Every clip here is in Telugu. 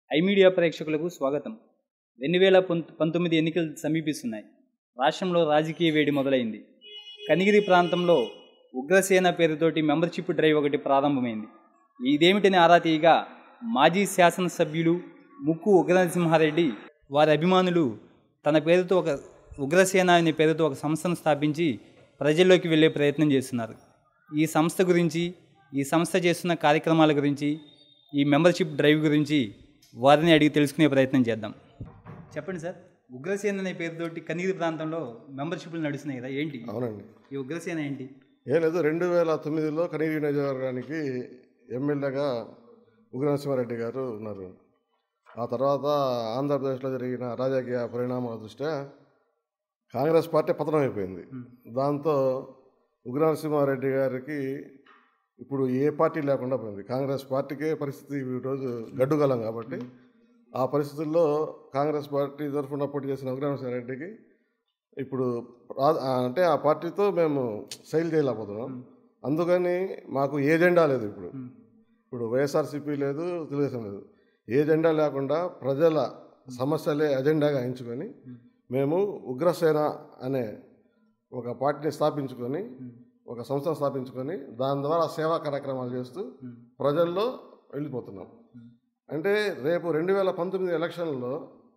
ఐ మీడియా ప్రేక్షకులకు స్వాగతం రెండు వేల పంత- పంతొమ్మిది ఎన్నికలు సమీపిస్తున్నాయి రాష్ట్రంలో రాజకీయ వేడి మొదలైంది కనిగిరి ప్రాంతంలో ఉగ్రసేన పేరుతోటి మెంబర్షిప్ డ్రైవ్ ఒకటి ప్రారంభమైంది ఇదేమిటని ఆరా తీయగా మాజీ శాసనసభ్యులు ముక్కు ఉగ్రనరసింహారెడ్డి వారి అభిమానులు తన పేరుతో ఒక ఉగ్రసేన అనే పేరుతో ఒక సంస్థను స్థాపించి ప్రజల్లోకి వెళ్ళే ప్రయత్నం చేస్తున్నారు ఈ సంస్థ గురించి ఈ సంస్థ చేస్తున్న కార్యక్రమాల గురించి ఈ మెంబర్షిప్ డ్రైవ్ గురించి వారిని అడిగి తెలుసుకునే ప్రయత్నం చేద్దాం చెప్పండి సార్ ఉగ్రసేన అనే పేరుతోటి కనీరు ప్రాంతంలో మెంబర్షిప్లు నడుస్తున్నాయి కదా ఏంటి అవునండి ఈ ఉగ్రసేన ఏంటి ఏం లేదు రెండు వేల తొమ్మిదిలో కనీరి నియోజకవర్గానికి ఎమ్మెల్యేగా ఉగ్రనరసింహారెడ్డి గారు ఉన్నారు ఆ తర్వాత ఆంధ్రప్రదేశ్లో జరిగిన రాజకీయ పరిణామాల దృష్ట్యా కాంగ్రెస్ పార్టీ పతనం అయిపోయింది దాంతో ఉగ్రనరసింహారెడ్డి గారికి ఇప్పుడు ఏ పార్టీ లేకుండా పోయింది కాంగ్రెస్ పార్టీకే పరిస్థితి ఈరోజు గడ్డుగలం కాబట్టి ఆ పరిస్థితుల్లో కాంగ్రెస్ పార్టీ తరఫున పోటీ చేసిన ఉగ్రనరసింహారెడ్డికి ఇప్పుడు రా- ఆ అంటే ఆ పార్టీతో మేము సైల్ చేయలేకపోతున్నాం అందుకని మాకు ఏజెండా లేదు ఇప్పుడు ఇప్పుడు వైఎస్ఆర్సీపీ లేదు తెలుగుదేశం లేదు ఏజెండా లేకుండా ప్రజల సమస్యలే అజెండాగా ఎంచుకొని మేము ఉగ్రసేన అనే ఒక పార్టీని స్థాపించుకొని ఒక సంస్థను స్థాపించుకొని దాని ద్వారా సేవా కార్యక్రమాలు చేస్తూ ప్రజల్లో వెళ్ళిపోతున్నాం అంటే రేపు రెండు వేల పంతొమ్మిది ఎలక్షన్లో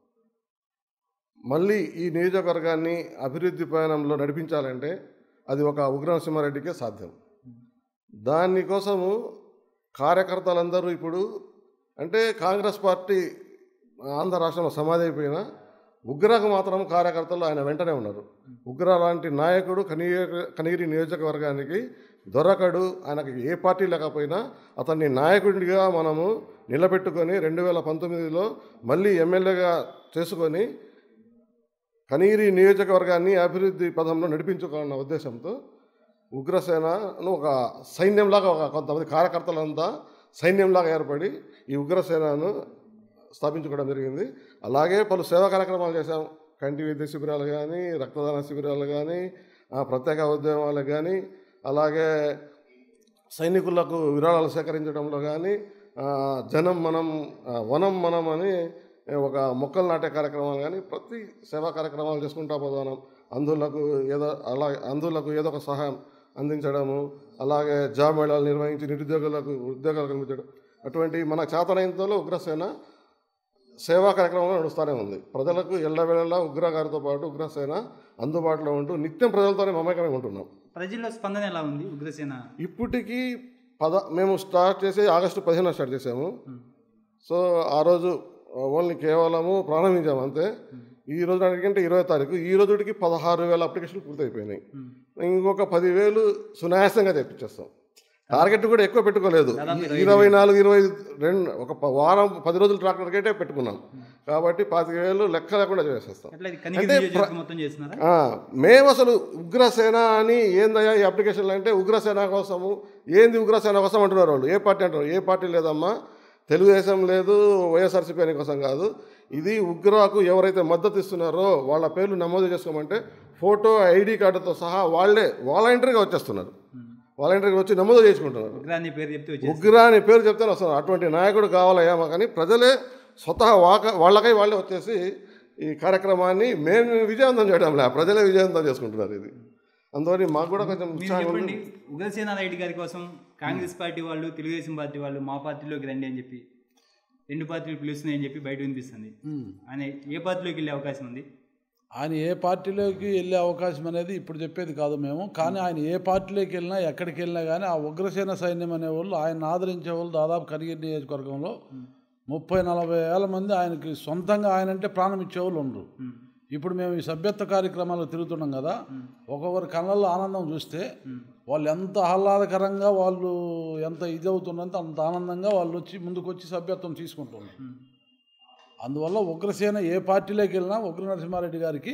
మళ్ళీ ఈ నియోజకవర్గాన్ని అభివృద్ధి ప్రయాణంలో నడిపించాలంటే అది ఒక ఉగ్రనరసింహారెడ్డికే సాధ్యం దానికోసము కార్యకర్తలందరూ ఇప్పుడు అంటే కాంగ్రెస్ పార్టీ ఆంధ్ర రాష్ట్రంలో సమాధి అయిపోయిన ఉగ్రకు మాత్రం కార్యకర్తలు ఆయన వెంటనే ఉన్నారు ఉగ్ర లాంటి నాయకుడు కనిగిరి కనిగిరి నియోజకవర్గానికి దొరకడు ఆయనకి ఏ పార్టీ లేకపోయినా అతన్ని నాయకుడిగా మనము నిలబెట్టుకొని రెండు వేల పంతొమ్మిదిలో మళ్ళీ ఎమ్మెల్యేగా చేసుకొని కనీరి నియోజకవర్గాన్ని అభివృద్ధి పదంలో నడిపించుకోవాలన్న ఉద్దేశంతో ఉగ్రసేనను ఒక సైన్యంలాగా ఒక కొంతమంది కార్యకర్తలంతా సైన్యంలాగా ఏర్పడి ఈ ఉగ్రసేనను స్థాపించుకోవడం జరిగింది అలాగే పలు సేవా కార్యక్రమాలు చేశాం కంటి విద్య శిబిరాలు కానీ రక్తదాన శిబిరాలు కానీ ఆ, ప్రత్యేక ఉద్యమాలు కానీ అలాగే సైనికులకు విరాళాలు సేకరించడంలో కానీ ఆ, జనం మనం ఆ, వనం మనం అని ఒక మొక్కలు నాటే కార్యక్రమాలు కానీ ప్రతి సేవా కార్యక్రమాలు చేసుకుంటా పోతున్నాం అందులకు ఏదో అలా అందులకు ఏదో ఒక సహాయం అందించడము అలాగే జాబ్ మేళాలు నిర్వహించి నిరుద్యోగులకు ఉద్యోగాలు కల్పించడం అటువంటి మన చేతనైనంతలో ఉగ్రసేన సేవా కార్యక్రమంలో నడుస్తూనే ఉంది ప్రజలకు ఎల్లవేళలా ఉగ్ర గారితో పాటు ఉగ్రసేన అందుబాటులో ఉంటూ నిత్యం ప్రజలతోనే మమేకమై ఉంటున్నాం ప్రజల్లో స్పందన ఎలా ఉంది ఉగ్రసేన ఇప్పటికీ పద మేము స్టార్ట్ చేసి ఆగస్టు పదిహేను స్టార్ట్ చేసాము సో ఆ రోజు ఓన్లీ కేవలము ప్రారంభించాము అంతే ఈ రోజు నాటికంటే ఇరవై తారీఖు ఈ రోజుకి పదహారు వేల అప్లికేషన్లు పూర్తయిపోయినాయి ఇంకొక పదివేలు సునాయాసంగా తెప్పించేస్తాం టార్గెట్ కూడా ఎక్కువ పెట్టుకోలేదు ఇరవై నాలుగు ఇరవై రెండు ఒక ప- వారం పది రోజులు టార్గెట్ పెట్టుకున్నాం కాబట్టి పాతిక వేలు లెక్క లేకుండా చేసేస్తాం ఎట్లా ఇది కనిగిరి నియోజకవర్గం మొత్తం చేస్తున్నారా ఆ, మేము అసలు ఉగ్రసేన అని ఏందయ్యా ఈ అప్లికేషన్లు అంటే ఉగ్రసేన కోసము ఏంది ఉగ్రసేన కోసం అంటున్నారు వాళ్ళు ఏ పార్టీ అంటారు ఏ పార్టీ లేదమ్మా తెలుగుదేశం లేదు వైఎస్ఆర్సీపీ అనే కోసం కాదు ఇది ఉగ్రకు ఎవరైతే మద్దతు ఇస్తున్నారో వాళ్ళ పేర్లు నమోదు చేసుకోమంటే ఫోటో ఐడి కార్డుతో సహా వాళ్ళే వాలంటరీగా వచ్చేస్తున్నారు వాలంటరీగా వచ్చి నమోదు చేసుకుంటున్నారు ఉగ్రాన్ని పేరు చెప్తే వచ్చేసి ఉగ్ర అని పేరు చెప్తే వస్తున్నారు అటువంటి నాయకుడు కావాలయ్యా మాకు కానీ ప్రజలే స్వతహా వాక వాళ్ళకై వాళ్ళే వచ్చేసి ఈ కార్యక్రమాన్ని మేము విజయవంతం చేయడం లే ప్రజలే విజయవంతం చేసుకుంటున్నారు ఇది అందువల్ల మాకు కూడా కొంచెం మీరు ఉత్సాహం ఉంది చెప్పండి ఉగ్రసేన రెడ్డి గారి కోసం కాంగ్రెస్ పార్టీ వాళ్ళు తెలుగుదేశం పార్టీ వాళ్ళు మా పార్టీలోకి రండి అని చెప్పి రెండు పార్టీలు పిలుస్తున్నాయని చెప్పి బయట వినిపిస్తుంది ఆయన ఏ పార్టీలోకి వెళ్ళే అవకాశం ఉంది ఆయన ఏ పార్టీలోకి వెళ్ళే అవకాశం అనేది ఇప్పుడు చెప్పేది కాదు మేము కానీ ఆయన ఏ పార్టీలోకి వెళ్ళినా ఎక్కడికి వెళ్ళినా కానీ ఆ ఉగ్రసేన సైన్యం అనే వాళ్ళు ఆయన ఆదరించే వాళ్ళు దాదాపు కనిగిరి నియోజకవర్గంలో ముప్పై నలభై వేల మంది ఆయనకి సొంతంగా ఆయన అంటే ప్రాణం ఇచ్చేవాళ్ళు ఉండరు ఇప్పుడు మేము ఈ సభ్యత్వ కార్యక్రమాలు తిరుగుతున్నాం కదా ఒక్కొక్కరి కళ్ళల్లో ఆనందం చూస్తే వాళ్ళు ఎంత ఆహ్లాదకరంగా వాళ్ళు ఎంత ఇది అవుతుందంటే అంత ఆనందంగా వాళ్ళు వచ్చి ముందుకు వచ్చి సభ్యత్వం తీసుకుంటున్నారు అందువల్ల ఉగ్రసేన ఏ పార్టీలోకి వెళ్ళినా ఉగ్ర నరసింహారెడ్డి గారికి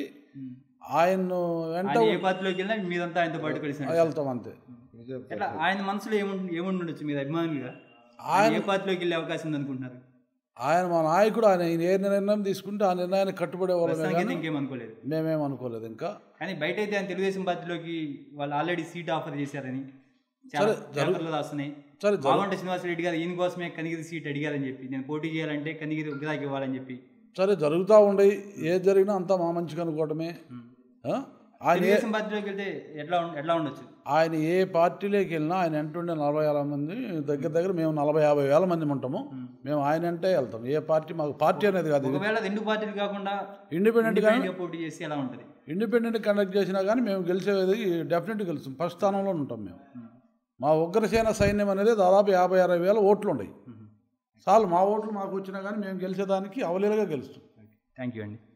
ఆయన్ను వెంట ఆయన ఏ పార్టీలోకి వెళ్ళినా మీరంతా ఆయనతో పాటు కలిసి నడుస్తారు. వెళ్తాం అంతే ఎట్లా ఆయన మనసులో ఏముండి ఏముండి ఉండొచ్చు మీరు అభిమానులుగా ఆయన ఏ పార్టీలోకి వెళ్ళే అవకాశం ఉంది అనుకుంటున్నారు ఆయన మా నాయకుడు ఆయన ఈయన ఏ నిర్ణయం తీసుకుంటే ఆ నిర్ణయానికి కట్టుబడే వాళ్ళమే ప్రస్తుతానికి కానీ ఇంకేం అనుకోలేదు మేమేం అనుకోలేదు ఇంకా కానీ బయట అయితే ఆయన తెలుగుదేశం పార్టీలోకి వాళ్ళు ఆల్రెడీ సీట్ ఆఫర్ చేశారని చాలా పేపర్లో రాస్తున్నాయి సరే జరుగు- మాగంట శ్రీనివాసరెడ్డి గారు ఈయన కోసమే కనిగిరి సీట్ అడిగారని చెప్పి నేను పోటీ చేయాలంటే కనిగిరి ఉగ్రాకి ఇవ్వాలని చెప్పి సరే జరుగుతూ ఉండయి ఏది జరిగినా అంతా మా మంచిగా అనుకోవటమే ఆ? ఆయన ఏ తెలుగుదేశం పార్టీలోకి వెళ్తే ఎట్లా ఉం- ఎట్లా ఉండొచ్చు ఆయన ఏ పార్టీలోకి వెళ్ళినా ఆయన ఎంటుండే నలభై వేల మంది దగ్గర దగ్గర మేము నలభై యాభై వేల మంది ఉంటాము మేము ఆయన అంటే వెళ్తాం ఏ పార్టీ మాకు పార్టీ అనేది కాదు ఇది ఒకవేళ రెండు పార్టీలు కాకుండా ఇండిపెండెంట్ గా ఇండిపెండెంట్గా పోటీ చేసి ఎలా ఉంటుంది ఇండిపెండెంట్ కండక్ట్ చేసినా కానీ మేము గెలిచేది డెఫినెట్గా గెలుస్తాం ఫస్ట్ స్థానంలో ఉంటాం మేము మా ఉగ్రసేన సైన్యం అనేది దాదాపు యాభై అరవై వేల ఓట్లు ఉన్నాయి చాలు మా ఓట్లు మాకు వచ్చినా కానీ మేము గెలిచేదానికి అవలీలగా గెలుస్తాం థ్యాంక్ యూ అండి